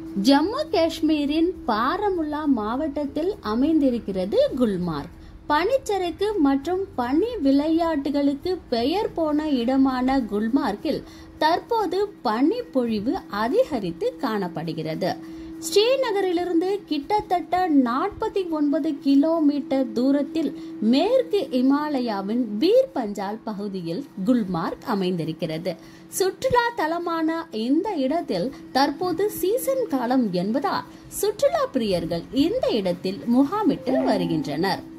ஜம்மு காஷ்மீரின் பாரமுல்லா மாவட்டத்தில் அமைந்திருக்கிறது குல்மார்க் பனிச்சறுக்கு மற்றும் பனி விளையாட்டுகளுக்கு பெயர் போன இடமான குல்மார்க்கில் தற்போது பனி பொழிவு அதிகரித்து காணப்படுகிறது ஸ்ரீநகரிலிருந்து கிட்டத்தட்ட நாற்பத்தி ஒன்பது கிலோமீட்டர் தூரத்தில் மேற்கு இமாலயாவின் பீர் பஞ்சால் பகுதியில் குல்மார்க் அமைந்திருக்கிறது சுற்றுலா தலமான இந்த இடத்தில் தற்போது சீசன் காலம் என்பதால் சுற்றுலா பிரியர்கள் இந்த இடத்தில் முகாமிட்டு வருகின்றனர்